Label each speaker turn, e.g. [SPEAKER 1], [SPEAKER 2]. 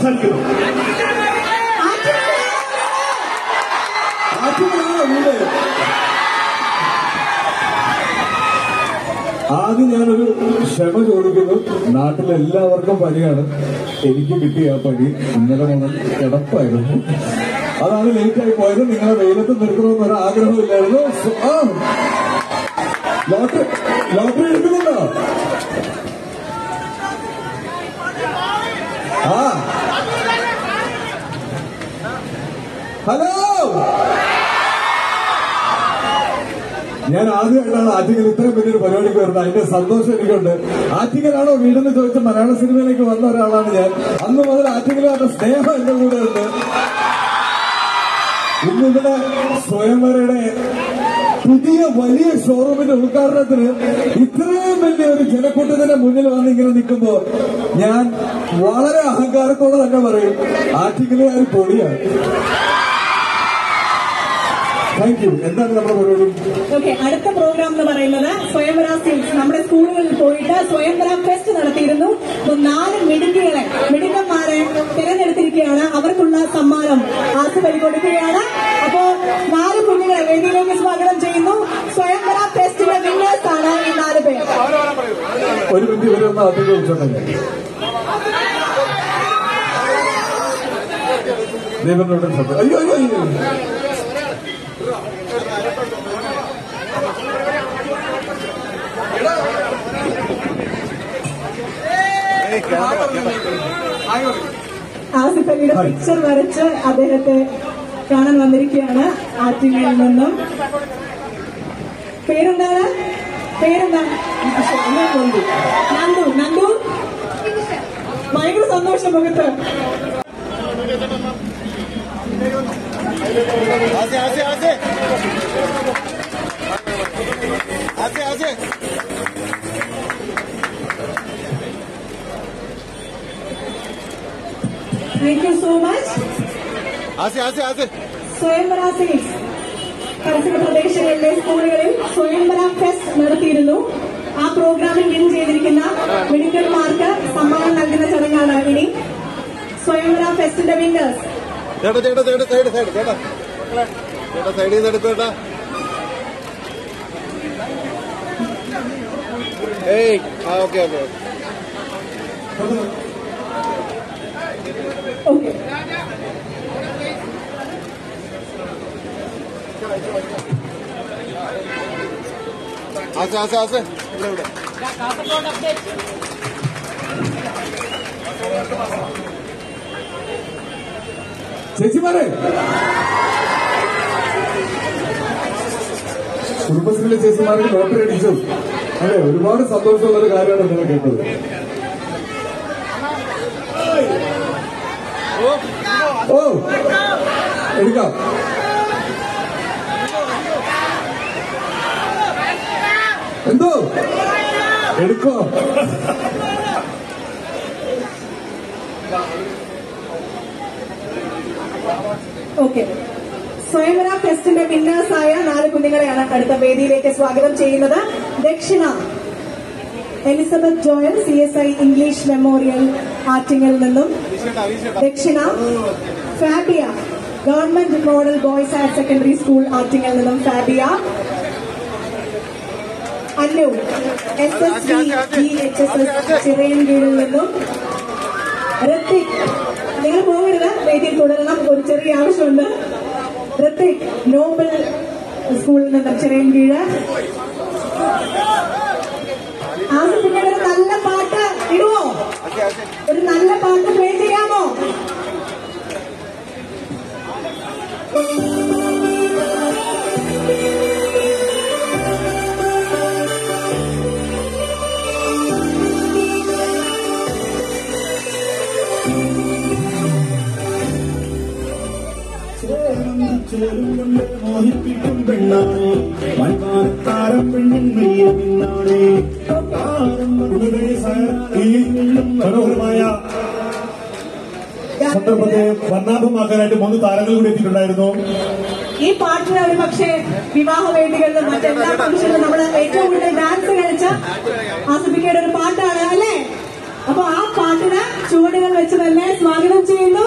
[SPEAKER 1] സംസാരിക്കുന്നു ആറ്റുകാലാണ് വീട് ആദ്യം ഞാനൊരു ക്ഷമ ചോദിക്കുന്നു നാട്ടിലെ എല്ലാവർക്കും പനിയാണ് എനിക്ക് കിട്ടിയ ആ പനി ഇന്നലെ മുതൽ കിടപ്പായിരുന്നു അതാണ് ലേറ്റായി പോയത് നിങ്ങളെ വെയിലത്ത് നിർത്തണമെന്ന് ഒരു ആഗ്രഹമില്ലായിരുന്നു സോ- ആ. ലോട്ടറി ലോട്ടറി എടുക്കുന്നുണ്ടോ ആ ഹലോ ഞാൻ ആദ്യമായിട്ടാണ് ആറ്റിങ്ങൽ ഇത്രയും വലിയൊരു പരിപാടിക്ക് വരുന്നത് അതിന്റെ സന്തോഷം എനിക്കുണ്ട് ആറ്റിങ്ങലാണോ വീടെന്ന് ചോദിച്ച മലയാള സിനിമയിലേക്ക് വന്ന ഒരാളാണ് ഞാൻ അന്ന് മുതൽ ആറ്റിങ്ങലുമായിട്ട് സ്നേഹം എന്റെ കൂടെ ഉണ്ട് ഇന്നിവിടെ സ്വയംവരയുടെ പുതിയ വലിയ ഷോറൂമിന്റെ ഉദ്ഘാടനത്തിന് ഇത്രയും വലിയ ഒരു ജനക്കൂട്ടത്തിന്റെ മുന്നിൽ വന്ന് ഇങ്ങനെ നിൽക്കുമ്പോൾ ഞാൻ വളരെ അഹങ്കാരത്തോടെ തന്നെ പറയും ആറ്റിങ്ങലുകാർ പൊടിയാണ് താങ്ക് യു എന്താണ് നമ്മുടെ പരിപാടി
[SPEAKER 2] ഓക്കെ അടുത്ത പ്രോഗ്രാം എന്ന് പറയുന്നത് സ്വയംവര സിൽക്സ് നമ്മുടെ സ്കൂളുകളിൽ പോയിട്ട് സ്വയംവര ഫെസ്റ്റ് നടത്തിയിരുന്നു അപ്പൊ നാല് മിടുക്കുകളെ മിടുക്കന്മാരെ തിരഞ്ഞെടുത്തിരിക്കുകയാണ് അവർക്കുള്ള സമ്മാനം ആസിഫലി കൊടുക്കുകയാണ് അപ്പോ നാല് കുഞ്ഞുങ്ങളെ വേദിയിലേക്ക് സ്വാഗതം ചെയ്യുന്നു സ്വയംവര ഫെസ്റ്റിന്റെ വിന്നേഴ്സ് ആണ് ഈ നാല് പേർ
[SPEAKER 1] ഒരു മിനിറ്റ് ഇവരെ ഒന്ന് അധികം വിളിച്ചോട്ടെ ദൈവനോട് സത്യം അയ്യോ അയ്യോ അയ്യോ
[SPEAKER 2] ആസിഫലിയുടെ പിക്ചർ വരച്ച് അദ്ദേഹത്തെ കാണാൻ വന്നിരിക്കുകയാണ് ആറ്റിങ്ങയിൽ നിന്നും പേരെന്താണ് പേരെന്താ നന്ദു നന്ദു ഭയങ്കര സന്തോഷം മുഖത്ത്
[SPEAKER 3] आसे आसे आसे आसे आसे
[SPEAKER 2] താങ്ക് യു സോ മച്ച്
[SPEAKER 3] आसे आसे आसे
[SPEAKER 2] സ്വയംവര സീറ്റ്സ് പരിസര പ്രദേശങ്ങളിലെ സ്കൂളുകളിൽ സ്വയംവര ഫെസ്റ്റ് നടത്തിയിരുന്നു ആ പ്രോഗ്രാമിൽ വിൻ ചെയ്തിരിക്കുന്ന മിടുക്കന്മാർക്ക് സമ്മാനം നൽകുന്ന ചടങ്ങാണ് ഇനി സ്വയംവര ഫെസ്റ്റിന്റെ വിന്നേഴ്സ്
[SPEAKER 3] ചേട്ടാ ചേട്ടാ ചേട്ടാ സൈഡ് സൈഡ് ചേട്ടാ ചേട്ടാ സൈഡിൽ നിന്ന് എടുക്കും ചേട്ടാ ഏയ് ആ ഓക്കെ ഓക്കെ
[SPEAKER 2] ഓക്കെ
[SPEAKER 3] ആസെ ആസെ ആസെ ഇവിടെ ഇവിടെ
[SPEAKER 1] ചേച്ചിമാരെ കുടുംബശ്രീയിലെ ചേച്ചിമാർക്ക് ലോട്ടറി അടിച്ചു അതെ ഒരുപാട് സന്തോഷമുള്ള ഒരു കാര്യമാണ് നിങ്ങൾ കേട്ടത് ഓ എടുക്കാം എന്തോ എടുക്കോ
[SPEAKER 2] ഓക്കെ സ്വയംവര ഫെസ്റ്റിന്റെ വിന്നേഴ്സായ നാല് കുഞ്ഞുങ്ങളെയാണ് അടുത്ത വേദിയിലേക്ക് സ്വാഗതം ചെയ്യുന്നത് Dakshina Elizabeth Joel C S I English memorial Attingal നിന്നും Dakshina Fabia government model boys higher secondary school Attingal നിന്നും Fabia Annu S S B G H S S ചിറയൻകീഴിൽ നിന്നും ഋത്തിക് നിങ്ങൾ പോകരുത് വേദിയിൽ തുടരണം ഒരു ചെറിയ ആവശ്യമുണ്ട് ഋത്തിക് നോബൽ സ്കൂളിൽ നിന്നും ചിറയൻകീഴ് ആസിഫിന്റെ ഒരു നല്ല പാട്ട് ഇടുവോ ഒരു നല്ല പാട്ട് പ്ലേ ചെയ്യാമോ
[SPEAKER 4] ചേരുകൊണ്ട് മോഹിപ്പിക്കും പെണ്ണാണ് മൺമാനത്താരം പെണ്ണിൻ മെയ്യ പിന്നാണ് ഈ മനോഹരമായ സന്ദർഭത്തെ വർണ്ണാഭമാക്കാനായിട്ട് മൂന്ന് താരങ്ങൾ കൂടി എത്തിയിട്ടുണ്ടായിരുന്നു
[SPEAKER 2] ഈ പാട്ടിന് ഒരു പക്ഷേ വിവാഹ വേദികളിലും മറ്റെല്ലാ ഫംഗ്ഷനിലും നമ്മൾ ഏറ്റവും കൂടുതൽ ഡാൻസ് കളിച്ച ആസ്വദിക്കേണ്ട ഒരു പാട്ടാണ് അല്ലേ അപ്പൊ ആ പാട്ടിന് ചുവടുകൾ വെച്ച് തന്നെ സ്വാഗതം ചെയ്യുന്നു